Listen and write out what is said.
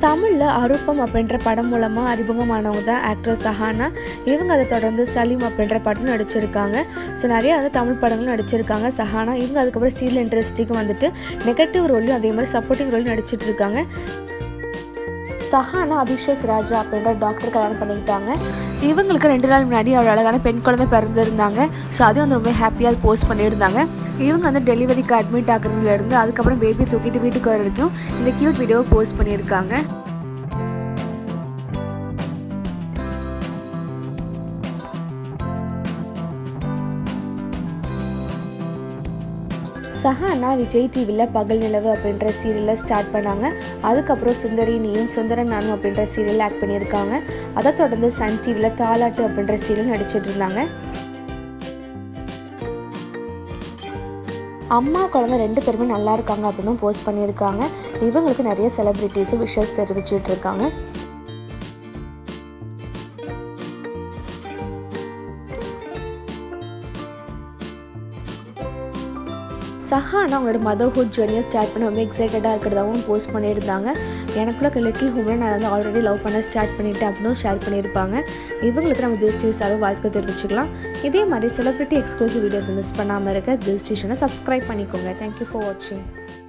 தமிழில் அரூபம் அப்படின்ற படம் மூலமாக அறிமுகமானவங்க தான் ஆக்ட்ரஸ் சஹானா இவங்க அதை தொடர்ந்து சலீம் அப்படின்ற படம் நடிச்சிருக்காங்க ஸோ நிறைய வந்து தமிழ் படங்களும் நடிச்சிருக்காங்க சஹானா இவங்க அதுக்கப்புறம் சீரியல் இண்டஸ்ட்ரிக்கு வந்துட்டு நெகட்டிவ் ரோலையும் அதே மாதிரி சப்போர்ட்டிங் ரோலையும் நடிச்சிட்டு இருக்காங்க சஹானா அபிஷேக் ராஜா அப்படின்ற டாக்டர் கல்யாணம் பண்ணிக்கிட்டாங்க இவங்களுக்கு ரெண்டு நாள் முன்னாடி அவள் அழகான பெண் குழந்தை பிறந்திருந்தாங்க ஸோ அதையும் வந்து ரொம்ப ஹாப்பியாக போஸ்ட் பண்ணியிருந்தாங்க இவங்க வந்து டெலிவரிக்கு அட்மிட் ஆகுறதுலேருந்து அதுக்கப்புறம் பேபி தூக்கிட்டு வீட்டுக்கு வர வரைக்கும் இந்த க்யூட் வீடியோவை போஸ்ட் பண்ணியிருக்காங்க சஹானா விஜய் டிவியில் பகல் நிலவு அப்படின்ற சீரியலில் ஸ்டார்ட் பண்ணாங்க அதுக்கப்புறம் சுந்தரி நீயும் சுந்தரன் நானும் அப்படின்ற சீரியல் ஆக்ட் பண்ணியிருக்காங்க அதை தொடர்ந்து சன் டிவியில் தாலாட்டு அப்படின்ற சீரியல் நடிச்சிட்டு இருந்தாங்க அம்மா குழந்தை ரெண்டு பேருமே நல்லா இருக்காங்க அப்படின்னு போஸ்ட் பண்ணியிருக்காங்க இவங்களுக்கு நிறைய செலிப்ரிட்டிஸும் விஷஸ் தெரிவிச்சிட்டு இருக்காங்க சஹானா அவங்களோட மதர்ஹுட் ஜேர்னியை ஸ்டார்ட் பண்ண ரொம்ப எக்ஸைட்டடாக இருக்கிறதாவும் போஸ்ட் பண்ணியிருந்தாங்க எனக்குள்ள லிட்டில் ஹோமில் நான் வந்து ஆல்ரெடி லவ் பண்ண ஸ்டார்ட் பண்ணிட்டேன் அப்படின்னு ஷேர் பண்ணியிருப்பாங்க இவங்களுக்கு நம்ம திஸ் டிவி சார்பாக வாழ்க்கை தெரிவிச்சுக்கலாம் இதே மாதிரி செலிப்ரிட்டி எக்ஸ்க்ளூசிவ் வீடியோஸ் மிஸ் பண்ணாமல் இருக்க திஸ் டிஷனை சப்ஸ்கிரைப் பண்ணிக்கோங்க தேங்க்யூ ஃபார் வாட்சிங்